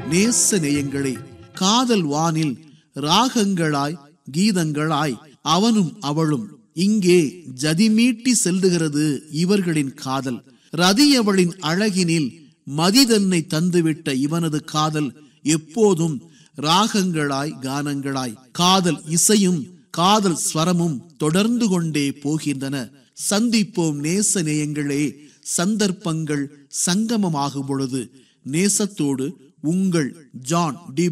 நேச நேயங்களே காதல் வானில் ராகங்களாய் கீதங்களாய் அவனும் அவளும் இங்கே ஜதிமீட்டி செல்லுகிறது இவர்களின் காதல் ரதியவளின் அழகினில் மதிதன்னை தந்துவிட்ட இவனது காதல் எப்போதும் ராகங்களாய் கானங்களாய் காதல் இசையும் காதல் ஸ்வரமும் தொடர்ந்து கொண்டே போகின்றன சந்திப்போம் நேச நேயங்களே சந்தர்ப்பங்கள் சங்கமமாகும் பொழுது நேசத்தோடு உங்கள் ஜான் டி